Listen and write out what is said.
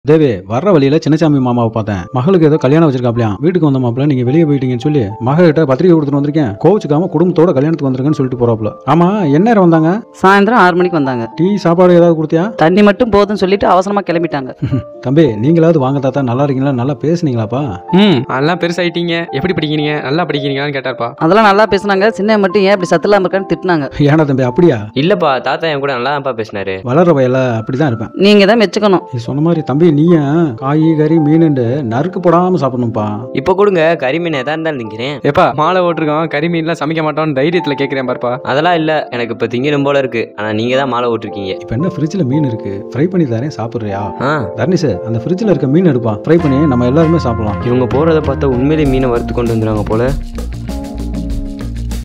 தேவி வர்ற வழியில சின்னசாமி மாமாவை பார்த்தேன் மகளுக்கு ஏதோ கல்யாணம் வச்சிருக்காப்லையாம் வீட்டுக்கு வந்த மாப்பிள்ள நீங்க வெளியே போயிட்டீங்கன்னு சொல்லி மக கிட்ட பத்திரிக்கை கொடுத்துட்டு வந்திருக்கேன் கோவிச்சுக்காம குடும்பத்தோட கல்யாணத்துக்கு வந்திருக்கேன்னு சொல்லிட்டு போறாப்ல ஆமா என்ன நேரம் வந்தாங்க சாயந்தரம் ஆறு மணிக்கு வந்தாங்க டீ சாப்பாடு ஏதாவது கொடுத்தியா தண்ணி மட்டும் போதும்னு சொல்லிட்டு அவசரமா கிளம்பிட்டாங்க தம்பி நீங்களாவது வாங்க தாத்தா நல்லா இருக்கீங்களா நல்லா பேசுனீங்களாப்பா ம் அதெல்லாம் பெருசாயிட்டீங்க எப்படி படிக்கிறீங்க நல்லா படிக்கிறீங்களான்னு கேட்டார்ப்பா அதெல்லாம் நல்லா பேசுனாங்க சின்ன மட்டும் ஏன் இப்படி சத்து இல்லாம இருக்கான்னு திட்டினாங்க ஏன்னா தம்பி அப்படியா இல்லப்பா தாத்தா என் கூட நல்லா தான்ப்பா பேசினாரு வளர்ற வயல அப்படிதான் இருப்பேன் நீங்க தான் மெச்சுக்கணும் நீ சொன்ன மாதிரி தம்பி நீயும் காய் கறி மீனுண்டு நறுக்கு போடாம சாப்பிடணும்ப்பா இப்போ கொடுங்க கறிமீன் எதா இருந்தாலும் திங்கிறேன் ஏப்பா மாலை ஓட்டிருக்கோம் கறி மீன்லாம் சமைக்க மாட்டோம்னு தைரியத்தில் கேட்குறேன் பாருப்பா அதெல்லாம் இல்ல எனக்கு இப்ப திங்கணும் போல இருக்கு ஆனா நீங்க தான் மாலை ஓட்டிருக்கீங்க இப்போ என்ன ஃப்ரிட்ஜில் மீன் இருக்கு ஃப்ரை பண்ணி தரேன் சாப்பிட்றியா ஆ தர்னிஸ் அந்த ஃப்ரிட்ஜில் இருக்க மீன் எடுப்பா ஃப்ரை பண்ணி நம்ம எல்லாருமே சாப்பிடலாம் இவங்க போறத பார்த்தா உண்மையிலே மீனை வறுத்து கொண்டு வந்துடுவாங்க போல